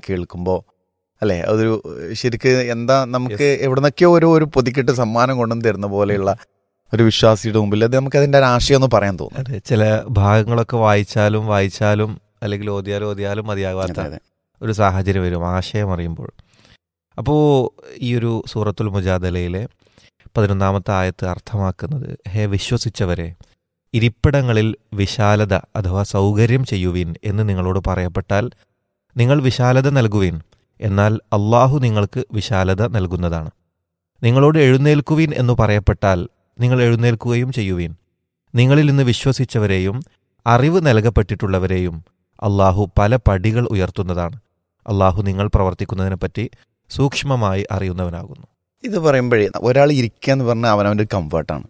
കേൾക്കുമ്പോൾ അല്ലേ അതൊരു ശരിക്ക് എന്താ നമുക്ക് എവിടുന്നൊക്കെയോ ഒരു ഒരു പൊതിക്കിട്ട് സമ്മാനം കൊണ്ടുവന്ന് തരുന്ന പോലെയുള്ള ഒരു വിശ്വാസിയുടെ മുമ്പിൽ അത് നമുക്ക് അതിന്റെ ഒരു ആശയം ഒന്ന് പറയാൻ തോന്നും അതെ ചില ഭാഗങ്ങളൊക്കെ വായിച്ചാലും വായിച്ചാലും അല്ലെങ്കിൽ ഓതിയാലും ഓതിയാലും മതിയാകാത്ത അതെ, അതെ. ഒരു സാഹചര്യം വരും ആശയം അറിയുമ്പോൾ അപ്പോൾ ഈ ഒരു സൂറത്തുൽ മുജാദലയിലെ പതിനൊന്നാമത്തെ ആയത്ത് അർത്ഥമാക്കുന്നത് ഹേ വിശ്വസിച്ചവരെ ഇരിപ്പിടങ്ങളിൽ വിശാലത അഥവാ സൗകര്യം ചെയ്യുവിൻ എന്ന് നിങ്ങളോട് പറയപ്പെട്ടാൽ നിങ്ങൾ വിശാലത നൽകുവിൻ എന്നാൽ അള്ളാഹു നിങ്ങൾക്ക് വിശാലത നൽകുന്നതാണ് നിങ്ങളോട് എഴുന്നേൽക്കുവിൻ എന്ന് പറയപ്പെട്ടാൽ നിങ്ങൾ എഴുന്നേൽക്കുകയും ചെയ്യുവിൻ നിങ്ങളിൽ നിന്ന് വിശ്വസിച്ചവരെയും അറിവ് നൽകപ്പെട്ടിട്ടുള്ളവരെയും അള്ളാഹു പല പടികൾ ഉയർത്തുന്നതാണ് അള്ളാഹു നിങ്ങൾ പ്രവർത്തിക്കുന്നതിനെപ്പറ്റി സൂക്ഷ്മമായി അറിയുന്നവനാകുന്നു ഇത് പറയുമ്പോഴേ ഒരാൾ ഇരിക്കുക എന്ന് പറഞ്ഞാൽ അവനവൻ്റെ കംഫർട്ടാണ്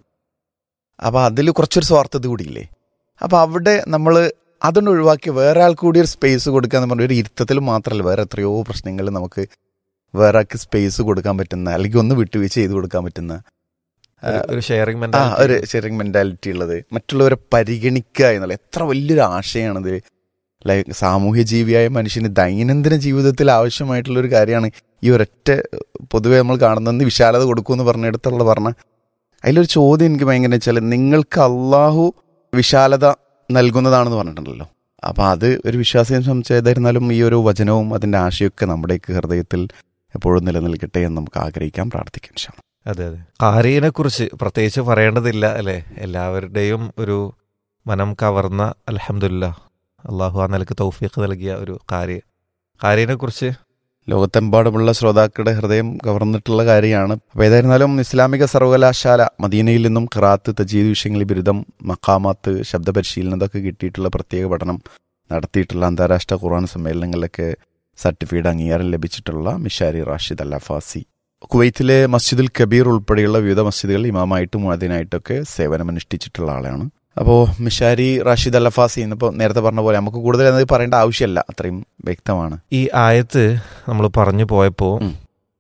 അപ്പൊ അതിൽ കുറച്ചൊരു സ്വാർത്ഥത കൂടിയില്ലേ അപ്പൊ അവിടെ നമ്മൾ അതുകൊണ്ട് ഒഴിവാക്കി വേറെ ആൾക്ക് കൂടി ഒരു സ്പേസ് കൊടുക്കുക എന്ന് പറഞ്ഞ ഒരു ഇരുത്തത്തിൽ മാത്രമല്ല വേറെ എത്രയോ പ്രശ്നങ്ങൾ നമുക്ക് വേറെ ആൾക്ക് സ്പേസ് കൊടുക്കാൻ പറ്റുന്ന അല്ലെങ്കിൽ ഒന്ന് വിട്ടുവീഴ്ച ചെയ്ത് കൊടുക്കാൻ പറ്റുന്ന ഒരു- ഒരു ഷെയറിംഗ് ആ ഒരു ഷെയറിംഗ് മെന്റാലിറ്റി ഉള്ളത് മറ്റുള്ളവരെ പരിഗണിക്കുക എന്നുള്ള എത്ര വലിയൊരു ആശയമാണിത് ലൈക്ക് സാമൂഹ്യ ജീവിയായ മനുഷ്യന് ദൈനംദിന ജീവിതത്തിൽ ആവശ്യമായിട്ടുള്ള ഒരു കാര്യമാണ് ഈ ഒരൊറ്റ പൊതുവെ നമ്മൾ കാണുന്നത് വിശാലത കൊടുക്കുമെന്ന് പറഞ്ഞിടത്തുള്ള പറഞ്ഞ അതിലൊരു ചോദ്യം എനിക്ക് ഭയങ്കര വെച്ചാൽ നിങ്ങൾക്ക് അള്ളാഹു വിശാലത നൽകുന്നതാണെന്ന് പറഞ്ഞിട്ടുണ്ടല്ലോ അപ്പൊ അത് ഒരു വിശ്വാസിയെ സംബന്ധിച്ചായിരുന്നാലും ഈ ഒരു വചനവും അതിന്റെ ആശയമൊക്കെ നമ്മുടെയൊക്കെ ഹൃദയത്തിൽ എപ്പോഴും നിലനിൽക്കട്ടെ എന്ന് നമുക്ക് ആഗ്രഹിക്കാം പ്രാർത്ഥിക്കാം ഇൻഷാ അല്ലാ. അതെ അതെ കാരീനെ കുറിച്ച് പ്രത്യേകിച്ച് പറയേണ്ടതില്ല അല്ലെ എല്ലാവരുടെയും ഒരു മനം കവർന്ന അലഹമില്ല അള്ളാഹു ആ നിലക്ക് തൗഫീഖ് നൽകിയ ഒരു കാര്യ കാരീനെ കുറിച്ച് ലോകത്തെമ്പാടുമുള്ള ശ്രോതാക്കളുടെ ഹൃദയം കവർന്നിട്ടുള്ള കാര്യമാണ് അപ്പോൾ ഏതായിരുന്നാലും ഇസ്ലാമിക സർവകലാശാല മദീനയിൽ നിന്നും ഖറാത്ത് തജീദ് വിഷയങ്ങളിൽ ബിരുദം മക്കാമാത്ത് ശബ്ദപരിശീലനം ഇതൊക്കെ കിട്ടിയിട്ടുള്ള പ്രത്യേക പഠനം നടത്തിയിട്ടുള്ള അന്താരാഷ്ട്ര ഖുർആൻ സമ്മേളനങ്ങളിലൊക്കെ സർട്ടിഫിക്കറ്റ് അംഗീകാരം ലഭിച്ചിട്ടുള്ള മിഷാരി റാഷിദ് അൽ അഫാസി കുവൈത്തിലെ മസ്ജിദുൽ കബീർ ഉൾപ്പെടെയുള്ള വിവിധ മസ്ജിദുകൾ ഇമാമായിട്ടും മുഅദ്ദിനായിട്ടൊക്കെ സേവനമനുഷ്ഠിച്ചിട്ടുള്ള ആളാണ് അപ്പോൾ മിഷാരി റാഷിദ് അൽ അഫാസി എന്നിപ്പോൾ നേരത്തെ പറഞ്ഞ പോലെ നമുക്ക് കൂടുതൽ അത് പറയേണ്ട ആവശ്യമല്ല അത്രയും വ്യക്തമാണ് ഈ ആയത്ത് നമ്മൾ പറഞ്ഞു പോയപ്പോൾ ഉം.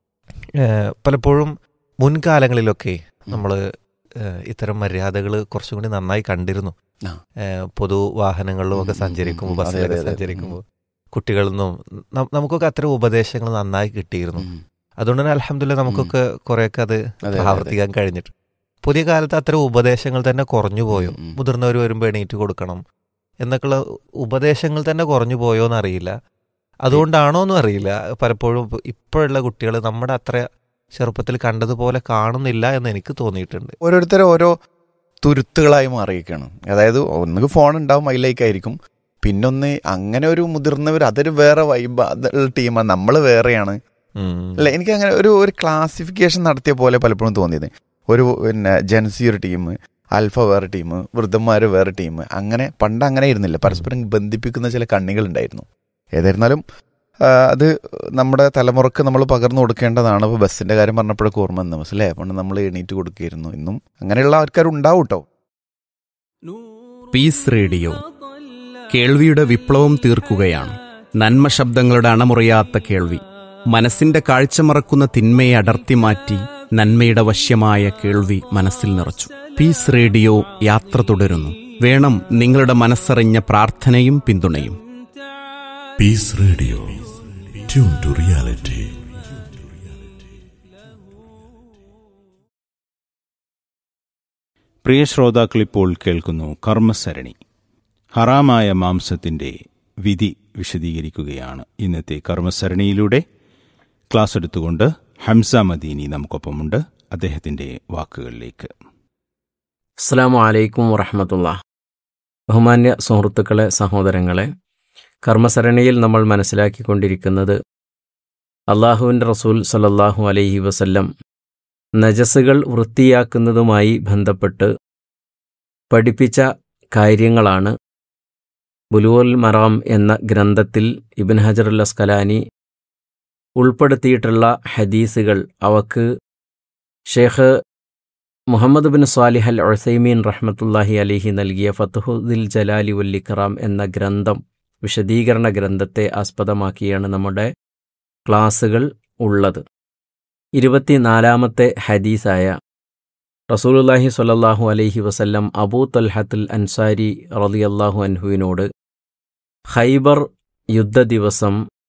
പലപ്പോഴും മുൻകാലങ്ങളിലൊക്കെ നമ്മൾ ഇത്തരം മര്യാദകൾ കുറച്ചും കൂടി നന്നായി കണ്ടിരുന്നു ആ. ഏഹ്, പൊതു വാഹനങ്ങളിലും ഒക്കെ ഉം, ഉം, സഞ്ചരിക്കുമ്പോൾ ഉം, അതെ, ബസ്സിലൊക്കെ അതെ, അതെ. സഞ്ചരിക്കുമ്പോൾ കുട്ടികളിൽ നിന്നും ന- നമുക്കൊക്കെ അത്തരം ഉപദേശങ്ങൾ നന്നായി കിട്ടിയിരുന്നു ഉം. അതുകൊണ്ട് തന്നെ അലഹമില്ല നമുക്കൊക്കെ കുറെയൊക്കെ അത് അതെ, അതെ. പ്രാവർത്തിക്കാൻ കഴിഞ്ഞിട്ട് പുതിയ കാലത്ത് അത്തരം ഉപദേശങ്ങൾ തന്നെ കുറഞ്ഞു പോയോ ഉം, ഉം. മുതിർന്നവർ വരുമ്പോൾ എണീറ്റ് കൊടുക്കണം എന്നൊക്കെയുള്ള ഉപദേശങ്ങൾ തന്നെ കുറഞ്ഞു പോയോ എന്നറിയില്ല അതുകൊണ്ടാണോ എന്നും അറിയില്ല പലപ്പോഴും ഇപ്പ- ഇപ്പോഴുള്ള കുട്ടികൾ നമ്മുടെ അത്ര ചെറുപ്പത്തിൽ കണ്ടതുപോലെ കാണുന്നില്ല എന്ന് എനിക്ക് തോന്നിയിട്ടുണ്ട് ഓരോരുത്തരും ഓരോ തുരുത്തുകളായി മാറിയിരിക്കുകയാണ് അതായത് ഒന്നുകിൽ ഫോൺ ഉണ്ടാവും അതിലേക്കായിരിക്കും പിന്നൊന്ന് അങ്ങനെ ഒരു മുതിർന്നവർ അതൊരു വേറെ വൈബ് അതുള്ള ടീമാണ് നമ്മൾ വേറെയാണ് ഉം. അല്ല എനിക്ക് അങ്ങനെ ഒരു ഒരു ക്ലാസിഫിക്കേഷൻ നടത്തിയ പോലെ പലപ്പോഴും തോന്നിയത് ഒരു പിന്നെ ജെൻസി ഒരു ടീം ആൽഫ വേറെ ടീം വൃദ്ധന്മാർ വേറെ ടീം അങ്ങനെ പണ്ട് അങ്ങനെ ആയിരുന്നില്ല പരസ്പരം ബന്ധിപ്പിക്കുന്ന ചില കണ്ണികൾ ഉണ്ടായിരുന്നു ഏതായിരുന്നാലും ആ, അത് നമ്മുടെ തലമുറക്ക് നമ്മൾ പകർന്നു കൊടുക്കേണ്ടതാണ് ഇപ്പോൾ ബസ്സിന്റെ കാര്യം പറഞ്ഞപ്പോഴൊക്കെ ഓർമ്മ വന്നു മനസ്സിലേ പണ്ട് നമ്മൾ എണീറ്റ് കൊടുക്കുകയായിരുന്നു ഇന്നും അങ്ങനെയുള്ള ആൾക്കാർ ഉണ്ടാവും കേട്ടോ പീസ് റേഡിയോ കേൾവിയുടെ വിപ്ലവം തീർക്കുകയാണ് നന്മ ശബ്ദങ്ങളുടെ അണമുറിയാത്ത കേൾവി മനസ്സിന്റെ കാഴ്ച മറക്കുന്ന തിന്മയെ അടർത്തി മാറ്റി നന്മയുടെ വശ്യമായ കേൾവി മനസ്സിൽ നിറച്ചു പീസ് റേഡിയോ യാത്ര തുടരുന്നു വേണം നിങ്ങളുടെ മനസ്സറിഞ്ഞ പ്രാർത്ഥനയും പിന്തുണയും Peace Radio. Tune to reality. പ്രിയ ശ്രോതാക്കൾ ഇപ്പോൾ കേൾക്കുന്നു കർമ്മസരണി ഹറാമായ മാംസത്തിന്റെ വിധി വിശദീകരിക്കുകയാണ് ഇന്നത്തെ കർമ്മസരണിയിലൂടെ ക്ലാസ് എടുത്തുകൊണ്ട് ഹംസ മദീനി നമുക്കൊപ്പമുണ്ട് അദ്ദേഹത്തിന്റെ വാക്കുകളിലേക്ക് അസ്സാം വലൈക്കും വറഹമത്തുള്ള ബഹുമാന്യ സുഹൃത്തുക്കളെ സഹോദരങ്ങളെ കർമ്മസരണിയിൽ നമ്മൾ മനസ്സിലാക്കിക്കൊണ്ടിരിക്കുന്നത് അള്ളാഹുവിൻ്റെ റസൂൽ സല്ലല്ലാഹു അലൈഹി വസല്ലം നജസുകൾ വൃത്തിയാക്കുന്നതുമായി ബന്ധപ്പെട്ട് പഠിപ്പിച്ച കാര്യങ്ങളാണ് ബുലുവൽ മറാം എന്ന ഗ്രന്ഥത്തിൽ ഇബിൻ ഹജർ അൽ അസ്കലാനി ഉൾപ്പെടുത്തിയിട്ടുള്ള ഹദീസുകൾ അവക്ക് Sheikh Muhammad bin Salih al Uthaymeen റഹ്മത്തുല്ലാഹി അലിഹി നൽകിയ ഫത്തുഹുദിൽ ജലാലി വല്ലിക്കറാം എന്ന ഗ്രന്ഥം വിശദീകരണ ഗ്രന്ഥത്തെ ആസ്പദമാക്കിയാണ് നമ്മുടെ ക്ലാസുകൾ ഉള്ളത് ഇരുപത്തിനാലാമത്തെ ഹദീസായ റസൂലുല്ലാഹി സ്വല്ലല്ലാഹു അലൈഹി വസല്ലം അബൂ തൽഹത്തുൽ അൻസാരി റളിയല്ലാഹു അൻഹുവിനോട് ഖൈബർ യുദ്ധ ദിവസം